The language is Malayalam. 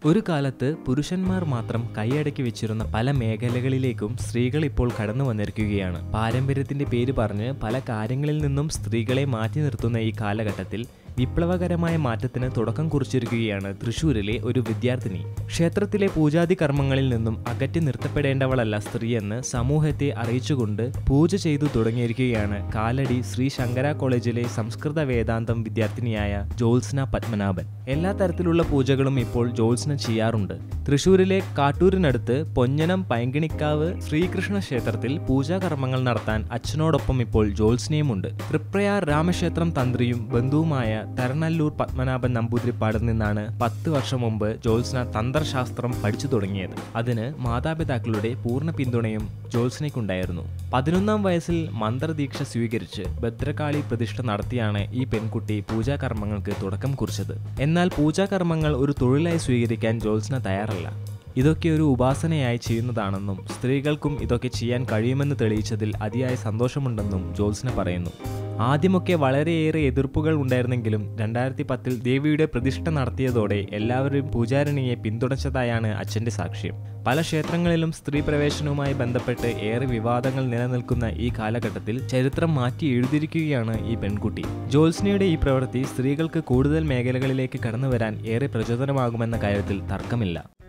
ഒരു കാലത്ത് പുരുഷന്മാർ മാത്രം കൈയടക്കി വെച്ചിരുന്ന പല മേഖലകളിലേക്കും സ്ത്രീകൾ ഇപ്പോൾ കടന്നു വന്നിരിക്കുകയാണ് പാരമ്പര്യത്തിന്റെ പേര് പറഞ്ഞ് പല കാര്യങ്ങളിൽ നിന്നും സ്ത്രീകളെ മാറ്റി നിർത്തുന്ന ഈ കാലഘട്ടത്തിൽ വിപ്ലവകരമായ മാറ്റത്തിന് തുടക്കം കുറിച്ചിരിക്കുകയാണ് തൃശൂരിലെ ഒരു വിദ്യാർത്ഥിനി ക്ഷേത്രത്തിലെ പൂജാതി കർമ്മങ്ങളിൽ നിന്നും അകറ്റി നിർത്തപ്പെടേണ്ടവളല്ല സ്ത്രീയെന്ന് സമൂഹത്തെ അറിയിച്ചുകൊണ്ട് പൂജ ചെയ്തു തുടങ്ങിയിരിക്കുകയാണ് കാലടി ശ്രീ ശങ്കര കോളേജിലെ സംസ്കൃത വേദാന്തം വിദ്യാർത്ഥിനിയായ ജോത്സ്ന പത്മനാഭൻ എല്ലാ തരത്തിലുള്ള പൂജകളും ഇപ്പോൾ ജോത്സ്ന ചെയ്യാറുണ്ട് തൃശൂരിലെ കാട്ടൂരിനടുത്ത് പൊഞ്ഞനം പൈങ്കിണിക്കാവ് ശ്രീകൃഷ്ണ ക്ഷേത്രത്തിൽ പൂജാകർമ്മങ്ങൾ നടത്താൻ അച്ഛനോടൊപ്പം ഇപ്പോൾ ജോത്സ്നയുമുണ്ട് തൃപ്രയാർ രാമക്ഷേത്രം തന്ത്രിയും ബന്ധുവുമായ തരണല്ലൂർ പത്മനാഭൻ നമ്പൂതിരിപ്പാടിൽ നിന്നാണ് പത്ത് വർഷം മുമ്പ് ജോത്സ്ന തന്ത്രശാസ്ത്രം പഠിച്ചു തുടങ്ങിയത് അതിന് മാതാപിതാക്കളുടെ പൂർണ്ണ പിന്തുണയും ജോത്സ്നയ്ക്കുണ്ടായിരുന്നു പതിനൊന്നാം വയസ്സിൽ മന്ത്രദീക്ഷ സ്വീകരിച്ച് ഭദ്രകാളി പ്രതിഷ്ഠ നടത്തിയാണ് ഈ പെൺകുട്ടി പൂജാകർമ്മങ്ങൾക്ക് തുടക്കം കുറിച്ചത് എന്നാൽ പൂജാകർമ്മങ്ങൾ ഒരു തൊഴിലായി സ്വീകരിക്കാൻ ജോത്സ്ന തയ്യാറല്ല ഇതൊക്കെ ഒരു ഉപാസനയായി ചെയ്യുന്നതാണെന്നും സ്ത്രീകൾക്കും ഇതൊക്കെ ചെയ്യാൻ കഴിയുമെന്ന് തെളിയിച്ചതിൽ അതിയായ സന്തോഷമുണ്ടെന്നും ജോത്സ്ന പറയുന്നു ആദ്യമൊക്കെ വളരെയേറെ എതിർപ്പുകൾ ഉണ്ടായിരുന്നെങ്കിലും രണ്ടായിരത്തി പത്തിൽ ദേവിയുടെ പ്രതിഷ്ഠ നടത്തിയതോടെ എല്ലാവരും പൂജാരിണിയെ പിന്തുണച്ചതായാണ് അച്ഛന്റെ സാക്ഷ്യം പല ക്ഷേത്രങ്ങളിലും സ്ത്രീ പ്രവേശനവുമായി ബന്ധപ്പെട്ട് ഏറെ വിവാദങ്ങൾ നിലനിൽക്കുന്ന ഈ കാലഘട്ടത്തിൽ ചരിത്രം മാറ്റി എഴുതിയിരിക്കുകയാണ് ഈ പെൺകുട്ടി ജോത്സ്നയുടെ ഈ പ്രവൃത്തി സ്ത്രീകൾക്ക് കൂടുതൽ മേഖലകളിലേക്ക് കടന്നുവരാൻ ഏറെ പ്രചോദനമാകുമെന്ന കാര്യത്തിൽ തർക്കമില്ല